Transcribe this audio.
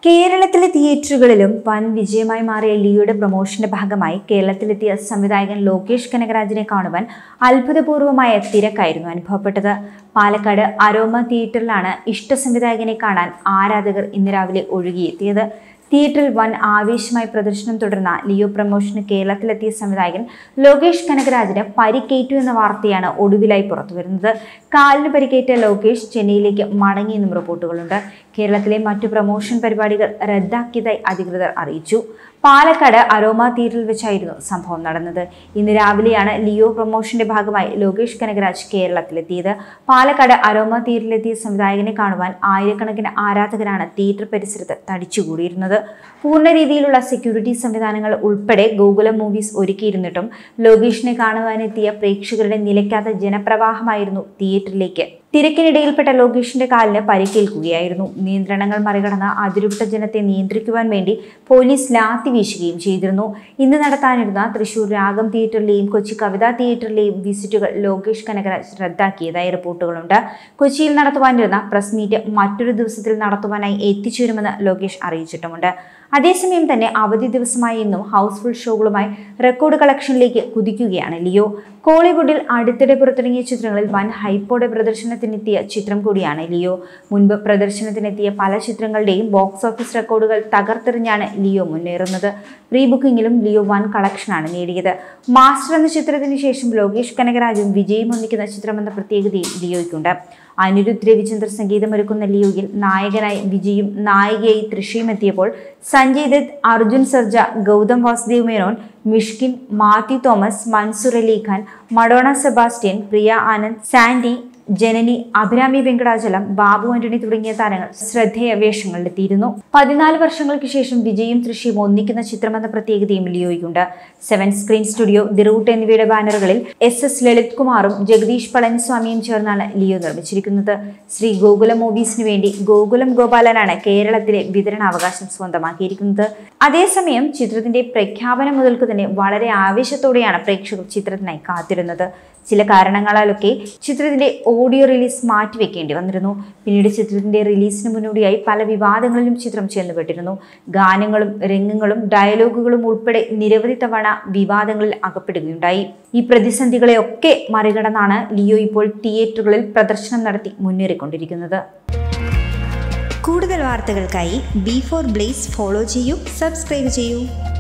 കേരളത്തിലെ തിയേറ്ററുകളിലും വൻ വിജയമായി മാറിയ ലിയോയുടെ പ്രൊമോഷന്റെ ഭാഗമായി കേരളത്തിലെത്തിയ സംവിധായകൻ ലോകേഷ് കനകരാജിനെ കാണുവാൻ അത്ഭുതപൂർവമായ തിരക്കായിരുന്നു അനുഭവപ്പെട്ടത് പാലക്കാട് അരോമ തിയേറ്ററിലാണ് ഇഷ്ട സംവിധായകനെ കാണാൻ ആരാധകർ ഇന്ന് രാവിലെ ഒഴുകിയെത്തിയത് തിയേറ്ററിൽ വൻ ആവേശമായി പ്രദർശനം തുടർന്ന ലിയോ പ്രമോഷന് കേരളത്തിലെത്തിയ സംവിധായകൻ ലോകേഷ് കനകരാജിന് പരിക്കേറ്റു എന്ന വാർത്തയാണ് ഒടുവിലായി പുറത്തുവരുന്നത് കാലിന് പരിക്കേറ്റ ലോകേഷ് ചെന്നൈയിലേക്ക് മടങ്ങിയെന്നും റിപ്പോർട്ടുകളുണ്ട് കേരളത്തിലെ മറ്റു പ്രമോഷൻ പരിപാടികൾ റദ്ദാക്കിയതായി അധികൃതർ അറിയിച്ചു പാലക്കാട് അരോമ തിയേറ്ററിൽ വെച്ചായിരുന്നു സംഭവം നടന്നത് ഇന്ന് രാവിലെയാണ് ലിയോ പ്രൊമോഷന്റെ ഭാഗമായി ലോകേഷ് കനകരാജ് കേരളത്തിലെത്തിയത് പാലക്കാട് അരോമ തിയേറ്ററിലെത്തിയ സംവിധായകനെ കാണുവാൻ ആയിരക്കണക്കിന് ആരാധകരാണ് തിയേറ്റർ പരിസരത്ത് തടിച്ചുകൂടിയിരുന്നത് പൂർണ്ണ രീതിയിലുള്ള സെക്യൂരിറ്റി സംവിധാനങ്ങൾ ഉൾപ്പെടെ ഗോകുലം മൂവീസ് ഒരുക്കിയിരുന്നിട്ടും ലോകേഷിനെ കാണുവാനെത്തിയ പ്രേക്ഷകരുടെ നിലയ്ക്കാത്ത ജനപ്രവാഹമായിരുന്നു തിയേറ്ററിലേക്ക് തിരക്കിനിടയിൽപ്പെട്ട ലോകേഷിന്റെ കാലിന് പരിക്കേൽക്കുകയായിരുന്നു നിയന്ത്രണങ്ങൾ മറികടന്ന് അതിരുവിട്ട ജനത്തെ നിയന്ത്രിക്കുവാൻ വേണ്ടി പോലീസ് ലാത്തി വീശുകയും ചെയ്തിരുന്നു ഇന്ന് നടത്താനിരുന്ന തൃശൂർ രാഗം തിയേറ്ററിലെയും കൊച്ചി കവിതാ തിയേറ്ററിലെയും വിസിറ്റുകൾ ലോകേഷ് കനകരാജ് റദ്ദാക്കിയതായി റിപ്പോർട്ടുകളുണ്ട് കൊച്ചിയിൽ നടത്തുവാനിരുന്ന പ്രസ് മീറ്റ് മറ്റൊരു ദിവസത്തിൽ നടത്തുവാനായി എത്തിച്ചേരുമെന്ന് ലോകേഷ് അറിയിച്ചിട്ടുമുണ്ട് അതേസമയം തന്നെ അവധി ദിവസമായി ഇന്നും ഹൗസ്ഫുൾ ഷോകളുമായി റെക്കോർഡ് കളക്ഷനിലേക്ക് കുതിക്കുകയാണ് ലിയോ കോളിവുഡിൽ അടുത്തിടെ പുറത്തിറങ്ങിയ ചിത്രങ്ങളിൽ വൻ ഹൈപ്പോടെ പ്രദർശനത്തിനെത്തിയ ചിത്രം കൂടിയാണ് ലിയോ മുൻപ് പ്രദർശനത്തിനെത്തിയ പല ചിത്രങ്ങളുടെയും ബോക്സ് ഓഫീസ് റെക്കോർഡുകൾ തകർത്തെറിഞ്ഞാണ് ലിയോ മുന്നേറുന്നത് പ്രീ ബുക്കിംഗിലും ലിയോ വൻ കളക്ഷനാണ് നേടിയത് മാസ്റ്റർ എന്ന ചിത്രത്തിന് ശേഷം ലോകേഷ് കനകരാജും വിജയും ഒന്നിക്കുന്ന ചിത്രമെന്ന പ്രത്യേകതയും ലിയോയ്ക്കുണ്ട് അനിരുദ്ധ് രവിചന്ദ്ര സംഗീതമൊരുക്കുന്ന ലിയോയിൽ നായകനായി വിജയും നായികയായി തൃശയും എത്തിയപ്പോൾ സഞ്ജയ് ദത്ത് അർജുൻ സർജ ഗൗതം വാസുദേവ് മേനോൻ മിഷ്കിൻ മാത്യു തോമസ് മൻസൂർ അലി ഖാൻ മഡോണ സെബാസ്റ്റ്യൻ പ്രിയ ആനന്ദ് സാൻഡി ജനനി അഭിരാമി വെങ്കടാചലം ബാബു ആന്റണി തുടങ്ങിയ താരങ്ങൾ ശ്രദ്ധേയ വേഷങ്ങളിലെത്തിയിരുന്നു പതിനാല് വർഷങ്ങൾക്ക് ശേഷം വിജയും തൃശ്യയും ഒന്നിക്കുന്ന ചിത്രമെന്ന പ്രത്യേകതയും ലിയോയ്ക്കുണ്ട് seven screen studio the route എന്നിവയുടെ ബാനറുകളിൽ എസ് എസ് ലളിത് കുമാറും ജഗദീഷ് പളനിസ്വാമിയും ചേർന്നാണ് ലിയോ നിർമ്മിച്ചിരിക്കുന്നത് ശ്രീ ഗോകുലം മൂവീസിന് വേണ്ടി ഗോകുലം ഗോപാലനാണ് കേരളത്തിലെ വിതരണാവകാശം സ്വന്തമാക്കിയിരിക്കുന്നത് അതേസമയം ചിത്രത്തിന്റെ പ്രഖ്യാപനം മുതൽക്ക് തന്നെ വളരെ ആവേശത്തോടെയാണ് പ്രേക്ഷകർ ചിത്രത്തിനായി കാത്തിരുന്നത് ചില കാരണങ്ങളാലൊക്കെ ചിത്രത്തിന്റെ ഓഡിയോ റിലീസ് മാറ്റിവെക്കേണ്ടി വന്നിരുന്നു പിന്നീട് ചിത്രത്തിന്റെ റിലീസിന് മുന്നോടിയായി പല വിവാദങ്ങളിലും ചിത്രം ചെന്നുപെട്ടിരുന്നു ഗാനങ്ങളും രംഗങ്ങളും ഡയലോഗുകളും ഉൾപ്പെടെ നിരവധി തവണ വിവാദങ്ങളിൽ അകപ്പെടുകയുണ്ടായി ഈ പ്രതിസന്ധികളെയൊക്കെ മറികടന്നാണ് ലിയോ ഇപ്പോൾ തിയേറ്ററുകളിൽ പ്രദർശനം നടത്തി മുന്നേറിക്കൊണ്ടിരിക്കുന്നത് കൂടുതൽ വാർത്തകൾക്കായി ബി ഫോർ ബ്ലേസ് ഫോളോ ചെയ്യൂ സബ്സ്ക്രൈബ് ചെയ്യൂ